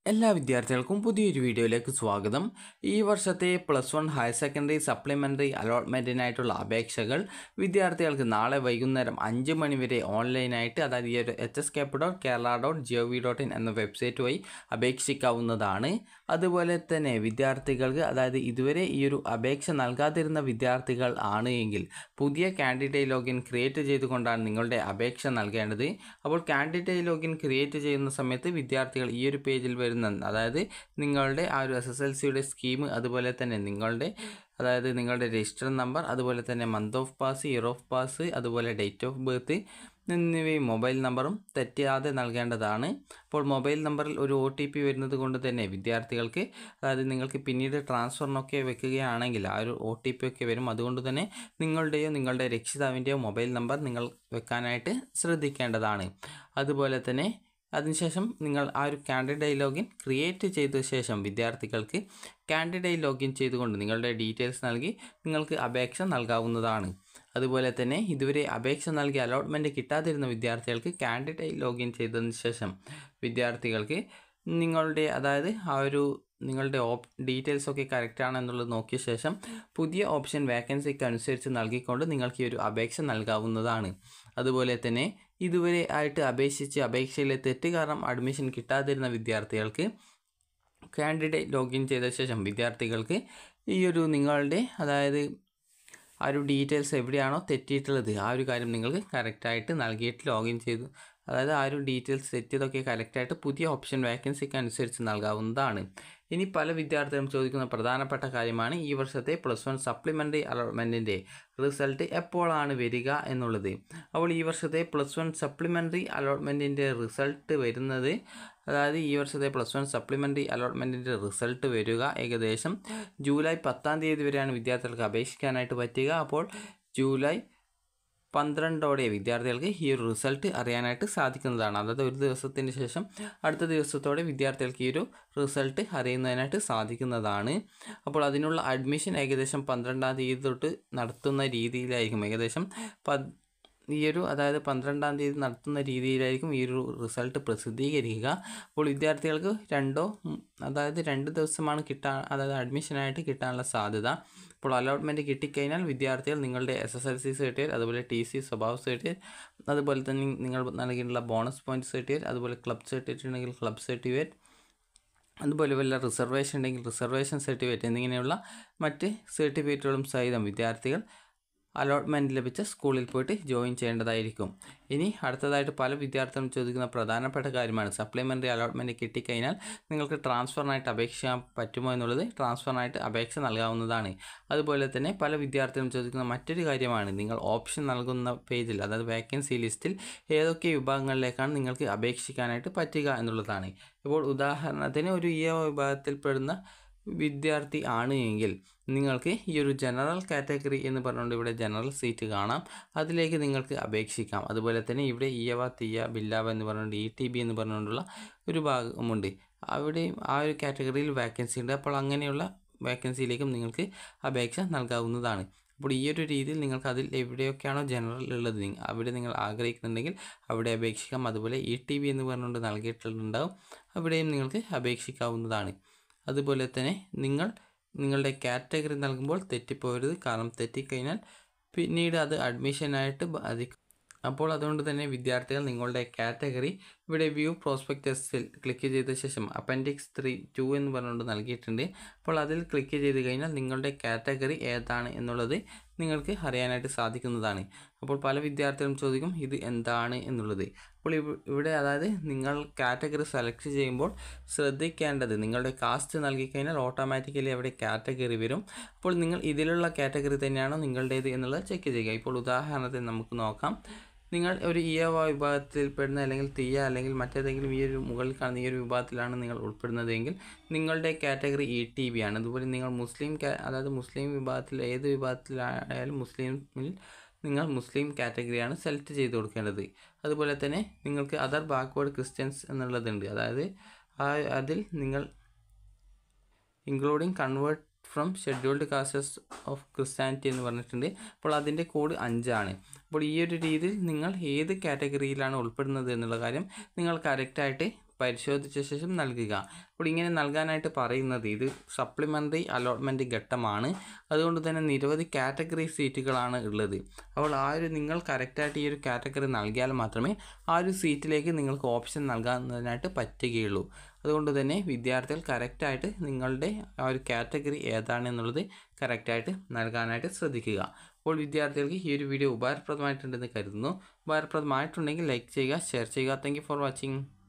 എല്ലാ വിദ്യാർത്ഥികൾക്കും പുതിയൊരു വീഡിയോയിലേക്ക് സ്വാഗതം ഈ വർഷത്തെ plus one higher secondary supplementary അലോട്ട്മെൻറ്റിനായിട്ടുള്ള അപേക്ഷകൾ വിദ്യാർത്ഥികൾക്ക് നാളെ വൈകുന്നേരം അഞ്ച് മണി വരെ ഓൺലൈനായിട്ട് അതായത് ഈ ഒരു H S cap dot Kerala dot G O V dot in എന്ന വെബ്സൈറ്റ് വഴി അപേക്ഷിക്കാവുന്നതാണ് അതുപോലെ തന്നെ വിദ്യാർത്ഥികൾക്ക് അതായത് ഇതുവരെ ഈ ഒരു അപേക്ഷ നൽകാതിരുന്ന വിദ്യാർത്ഥികൾ ആണ് എങ്കിൽ പുതിയ കാൻഡിഡേറ്റ് ലോഗിൻ ക്രിയേറ്റ് ചെയ്തുകൊണ്ടാണ് നിങ്ങളുടെ അപേക്ഷ നൽകേണ്ടത് അപ്പോൾ കാൻഡിഡേറ്റ് ലോഗിൻ ക്രിയേറ്റ് ചെയ്യുന്ന സമയത്ത് വിദ്യാർത്ഥികൾ ഈ ഒരു പേജിൽ വരുന്ന അതായത് നിങ്ങളുടെ ആ ഒരു എസ് എസ് എൽ സിയുടെ സ്കീം അതുപോലെ തന്നെ നിങ്ങളുടെ അതായത് നിങ്ങളുടെ രജിസ്റ്റർ നമ്പർ അതുപോലെ തന്നെ month of pass year of pass അതുപോലെ ഡേറ്റ് ഓഫ് ബർത്ത് എന്നിവയും മൊബൈൽ നമ്പറും തെറ്റാതെ നൽകേണ്ടതാണ് അപ്പോൾ മൊബൈൽ നമ്പറിൽ ഒരു ഒ ടി പി വരുന്നത് കൊണ്ട് തന്നെ വിദ്യാർത്ഥികൾക്ക് അതായത് നിങ്ങൾക്ക് പിന്നീട് ട്രാൻസ്ഫറിനൊക്കെ വെക്കുകയാണെങ്കിൽ ആ ഒരു ഒ ടി പി ഒക്കെ വരും അതുകൊണ്ട് തന്നെ നിങ്ങളുടെയോ നിങ്ങളുടെ രക്ഷിതാവിൻ്റെയോ മൊബൈൽ നമ്പർ നിങ്ങൾ വെക്കാനായിട്ട് ശ്രദ്ധിക്കേണ്ടതാണ് അതുപോലെ തന്നെ അതിനുശേഷം നിങ്ങൾ ആ ഒരു കാൻഡിഡേറ്റ് ലോഗിൻ ക്രിയേറ്റ് ചെയ്ത ശേഷം വിദ്യാർത്ഥികൾക്ക് കാൻഡിഡേറ്റ് ലോഗിൻ ചെയ്തുകൊണ്ട് നിങ്ങളുടെ ഡീറ്റെയിൽസ് നൽകി നിങ്ങൾക്ക് അപേക്ഷ നൽകാവുന്നതാണ് അതുപോലെ തന്നെ ഇതുവരെ അപേക്ഷ നൽകി അലോട്ട്മെൻറ്റ് കിട്ടാതിരുന്ന വിദ്യാർത്ഥികൾക്ക് കാൻഡിഡേറ്റ് ലോഗിൻ ചെയ്തതിന് ശേഷം വിദ്യാർത്ഥികൾക്ക് നിങ്ങളുടെ അതായത് ആ ഒരു നിങ്ങളുടെ ഓപ് ഡീറ്റെയിൽസ് ഒക്കെ കറക്റ്റ് ആണെന്നുള്ളത് നോക്കിയ ശേഷം പുതിയ ഓപ്ഷൻ വേക്കൻസിക്ക് അനുസരിച്ച് നൽകിക്കൊണ്ട് നിങ്ങൾക്ക് ഈ ഒരു അപേക്ഷ നൽകാവുന്നതാണ് അതുപോലെ തന്നെ ഇതുവരെ ആയിട്ട് അപേക്ഷിച്ച് അപേക്ഷയിലെ തെറ്റ് കാരണം അഡ്മിഷൻ കിട്ടാതിരുന്ന വിദ്യാർത്ഥികൾക്ക് കാൻഡിഡേറ്റ് ലോഗിൻ ചെയ്ത ശേഷം വിദ്യാർത്ഥികൾക്ക് ഈ ഒരു നിങ്ങളുടെ അതായത് ആ ഒരു ഡീറ്റെയിൽസ് എവിടെയാണോ തെറ്റിയിട്ടുള്ളത് ആ ഒരു കാര്യം നിങ്ങൾക്ക് കറക്റ്റായിട്ട് നൽകിയിട്ട് ലോഗിൻ ചെയ്തു അതായത് ആ ഒരു ഡീറ്റെയിൽസ് തെറ്റിയതൊക്കെ കറക്റ്റായിട്ട് പുതിയ ഓപ്ഷൻ വേക്കൻസിക്ക് അനുസരിച്ച് നൽകാവുന്നതാണ് ഇനി പല വിദ്യാർത്ഥികളും ചോദിക്കുന്ന പ്രധാനപ്പെട്ട കാര്യമാണ് ഈ വർഷത്തെ പ്ലസ് വൺ സപ്ലിമെൻ്ററി അലോട്ട്മെൻറ്റിൻ്റെ റിസൾട്ട് എപ്പോഴാണ് വരിക എന്നുള്ളത് അപ്പോൾ ഈ വർഷത്തെ പ്ലസ് വൺ സപ്ലിമെൻ്ററി അലോട്ട്മെൻറ്റിൻ്റെ റിസൾട്ട് വരുന്നത് അതായത് ഈ വർഷത്തെ പ്ലസ് വൺ സപ്ലിമെൻ്ററി അലോട്ട്മെൻറ്റിൻ്റെ റിസൾട്ട് വരിക ഏകദേശം ജൂലൈ പത്താം തീയതി വരെയാണ് വിദ്യാർത്ഥികൾക്ക് അപേക്ഷിക്കാനായിട്ട് പറ്റുക അപ്പോൾ ജൂലൈ പന്ത്രണ്ടോടെ വിദ്യാർത്ഥികൾക്ക് ഈ ഒരു റിസൾട്ട് അറിയാനായിട്ട് സാധിക്കുന്നതാണ് അതായത് ഒരു ദിവസത്തിന് ശേഷം അടുത്ത ദിവസത്തോടെ വിദ്യാർത്ഥികൾക്ക് ഈ ഒരു റിസൾട്ട് അറിയുന്നതിനായിട്ട് സാധിക്കുന്നതാണ് അപ്പോൾ അതിനുള്ള അഡ്മിഷൻ ഏകദേശം പന്ത്രണ്ടാം തീയതി തൊട്ട് നടത്തുന്ന രീതിയിലായിരിക്കും ഏകദേശം പ ഈ ഒരു അതായത് പന്ത്രണ്ടാം തീയതി നടത്തുന്ന രീതിയിലായിരിക്കും ഈ ഒരു റിസൾട്ട് പ്രസിദ്ധീകരിക്കുക അപ്പോൾ വിദ്യാർത്ഥികൾക്ക് രണ്ടോ അതായത് രണ്ട് ദിവസമാണ് കിട്ടാൻ അതായത് അഡ്മിഷനായിട്ട് കിട്ടാനുള്ള സാധ്യത അപ്പോൾ അലോട്ട്മെൻറ്റ് കിട്ടിക്കഴിഞ്ഞാൽ വിദ്യാർത്ഥികൾ നിങ്ങളുടെ S S L C certificate അതുപോലെ ടി സി സ്വഭാവ സർട്ടിഫിക്കറ്റ് അതുപോലെ തന്നെ നിങ്ങൾ നൽകിയിട്ടുള്ള ബോണസ് പോയിൻറ്റ് സർട്ടിഫിക്കറ്റ് അതുപോലെ ക്ലബ് സർട്ടിഫിക്കറ്റ് ഉണ്ടെങ്കിൽ ക്ലബ് സർട്ടിഫിക്കറ്റ് അതുപോലെ വല്ല റിസർവേഷൻ ഉണ്ടെങ്കിൽ റിസർവേഷൻ സർട്ടിഫിക്കറ്റ് എന്നിങ്ങനെയുള്ള മറ്റ് സർട്ടിഫിക്കറ്റുകളും സഹിതം വിദ്യാർത്ഥികൾ അലോട്ട്മെൻറ്റ് ലഭിച്ച സ്കൂളിൽ പോയിട്ട് ജോയിൻ ചെയ്യേണ്ടതായിരിക്കും ഇനി അടുത്തതായിട്ട് പല വിദ്യാർത്ഥികളും ചോദിക്കുന്ന പ്രധാനപ്പെട്ട കാര്യമാണ് സപ്ലിമെൻ്ററി അലോട്ട്മെൻറ്റ് കിട്ടിക്കഴിഞ്ഞാൽ നിങ്ങൾക്ക് ട്രാൻസ്ഫറിനായിട്ട് അപേക്ഷിക്കാൻ പറ്റുമോ എന്നുള്ളത് ട്രാൻസ്ഫറിനായിട്ട് അപേക്ഷ നൽകാവുന്നതാണ് അതുപോലെ തന്നെ പല വിദ്യാർത്ഥികളും ചോദിക്കുന്ന മറ്റൊരു കാര്യമാണ് നിങ്ങൾ ഓപ്ഷൻ നൽകുന്ന പേജിൽ അതായത് വേക്കൻസി ലിസ്റ്റിൽ ഏതൊക്കെ വിഭാഗങ്ങളിലേക്കാണ് നിങ്ങൾക്ക് അപേക്ഷിക്കാനായിട്ട് പറ്റുക എന്നുള്ളതാണ് ഇപ്പോൾ ഉദാഹരണത്തിന് ഒരു ഈ വിഭാഗത്തിൽപ്പെടുന്ന വിദ്യാർത്ഥി ആണ് എങ്കിൽ നിങ്ങൾക്ക് ഈ ഒരു ജനറൽ കാറ്റഗറി എന്ന് പറഞ്ഞുകൊണ്ട് ഇവിടെ ജനറൽ സീറ്റ് കാണാം അതിലേക്ക് നിങ്ങൾക്ക് അപേക്ഷിക്കാം അതുപോലെ തന്നെ ഇവിടെ ഇയവ തീയ ബില്ലാവ എന്ന് പറഞ്ഞുകൊണ്ട് ഇ ടി ബി എന്ന് പറഞ്ഞുകൊണ്ടുള്ള ഒരു ഭാഗമുണ്ട് അവിടെയും ആ ഒരു കാറ്റഗറിയിൽ വേക്കൻസി ഉണ്ട് അപ്പോൾ അങ്ങനെയുള്ള വേക്കൻസിയിലേക്കും നിങ്ങൾക്ക് അപേക്ഷ നൽകാവുന്നതാണ് അപ്പോൾ ഈ ഒരു രീതിയിൽ നിങ്ങൾക്ക് അതിൽ എവിടെയൊക്കെയാണോ ജനറൽ ഉള്ളത് അവിടെ നിങ്ങൾ ആഗ്രഹിക്കുന്നുണ്ടെങ്കിൽ അവിടെ അപേക്ഷിക്കാം അതുപോലെ ഇ ടി ബി എന്ന് പറഞ്ഞുകൊണ്ട് നൽകിയിട്ടുണ്ടാവും അവിടെയും നിങ്ങൾക്ക് അപേക്ഷിക്കാവുന്നതാണ് അതുപോലെ തന്നെ നിങ്ങൾ നിങ്ങളുടെ കാറ്റഗറി നൽകുമ്പോൾ തെറ്റിപ്പോകരുത് കാരണം തെറ്റിക്കഴിഞ്ഞാൽ പിന്നീട് അത് അഡ്മിഷനായിട്ട് ബാധിക്കും അപ്പോൾ അതുകൊണ്ട് തന്നെ വിദ്യാർത്ഥികൾ നിങ്ങളുടെ കാറ്റഗറി ഇവിടെ വ്യൂ പ്രോസ്പെക്ടസിൽ ക്ലിക്ക് ചെയ്ത ശേഷം അപ്പൻഡിക്സ് ത്രീ ടു എന്ന് പറഞ്ഞുകൊണ്ട് നൽകിയിട്ടുണ്ട് അപ്പോൾ അതിൽ ക്ലിക്ക് ചെയ്ത് കഴിഞ്ഞാൽ നിങ്ങളുടെ കാറ്റഗറി ഏതാണ് എന്നുള്ളത് നിങ്ങൾക്ക് അറിയാനായിട്ട് സാധിക്കുന്നതാണ് അപ്പോൾ പല വിദ്യാർത്ഥികളും ചോദിക്കും ഇത് എന്താണ് എന്നുള്ളത് അപ്പോൾ ഇവിടെ അതായത് നിങ്ങൾ കാറ്റഗറി സെലക്ട് ചെയ്യുമ്പോൾ ശ്രദ്ധിക്കേണ്ടത് നിങ്ങളുടെ കാസ്റ്റ് നൽകിക്കഴിഞ്ഞാൽ ഓട്ടോമാറ്റിക്കലി അവിടെ കാറ്റഗറി വരും അപ്പോൾ നിങ്ങൾ ഇതിലുള്ള കാറ്റഗറി തന്നെയാണോ നിങ്ങളുടേത് എന്നുള്ളത് ചെക്ക് ചെയ്യുക ഇപ്പോൾ ഉദാഹരണത്തിന് നമുക്ക് നോക്കാം നിങ്ങൾ ഒരു ഇയവ വിഭാഗത്തിൽപ്പെടുന്ന അല്ലെങ്കിൽ തീയ അല്ലെങ്കിൽ മറ്റേതെങ്കിലും ഈ ഒരു മുകളിൽ കാണുന്ന ഈ ഒരു വിഭാഗത്തിലാണ് നിങ്ങൾ ഉൾപ്പെടുന്നതെങ്കിൽ നിങ്ങളുടെ കാറ്റഗറി ഇ ടി ബി ആണ് അതുപോലെ നിങ്ങൾ മുസ്ലിം അതായത് മുസ്ലിം വിഭാഗത്തിൽ ഏത് വിഭാഗത്തിലായാലും മുസ്ലിമിൽ നിങ്ങൾ മുസ്ലിം കാറ്റഗറിയാണ് സെലക്ട് ചെയ്ത് കൊടുക്കേണ്ടത് അതുപോലെ തന്നെ നിങ്ങൾക്ക് അതർ ബാക്ക്വേർഡ് ക്രിസ്ത്യൻസ് എന്നുള്ളതുണ്ട് അതായത് ആ അതിൽ നിങ്ങൾ including convert from scheduled castes of Christianity എന്ന് പറഞ്ഞിട്ടുണ്ട് അപ്പോൾ അതിൻ്റെ കോഡ് അഞ്ചാണ് അപ്പോൾ ഈ ഒരു രീതിയിൽ നിങ്ങൾ ഏത് കാറ്റഗറിയിലാണ് ഉൾപ്പെടുന്നത് എന്നുള്ള കാര്യം നിങ്ങൾ കറക്റ്റായിട്ട് പരിശോധിച്ച ശേഷം നൽകുക അപ്പോൾ ഇങ്ങനെ നൽകാനായിട്ട് പറയുന്നത് ഇത് സപ്ലിമെൻ്ററി അലോട്ട്മെൻറ്റ് ഘട്ടമാണ് അതുകൊണ്ട് തന്നെ നിരവധി കാറ്റഗറി സീറ്റുകളാണ് ഉള്ളത് അപ്പോൾ ആ ഒരു നിങ്ങൾ കറക്റ്റായിട്ട് ഈ ഒരു കാറ്റഗറി നൽകിയാൽ മാത്രമേ ആ ഒരു സീറ്റിലേക്ക് നിങ്ങൾക്ക് ഓപ്ഷൻ നൽകാവുന്നതിനായിട്ട് പറ്റുകയുള്ളൂ അതുകൊണ്ട് തന്നെ വിദ്യാർത്ഥികൾ കറക്റ്റായിട്ട് നിങ്ങളുടെ ആ ഒരു കാറ്റഗറി ഏതാണെന്നുള്ളത് കറക്റ്റായിട്ട് നൽകാനായിട്ട് ശ്രദ്ധിക്കുക അപ്പോൾ വിദ്യാർത്ഥികൾക്ക് ഈ ഒരു വീഡിയോ ഉപകാരപ്രദമായിട്ടുണ്ടെന്ന് കരുതുന്നു ഉപകാരപ്രദമായിട്ടുണ്ടെങ്കിൽ ലൈക്ക് ചെയ്യുക ഷെയർ ചെയ്യുക താങ്ക് ഫോർ വാച്ചിങ്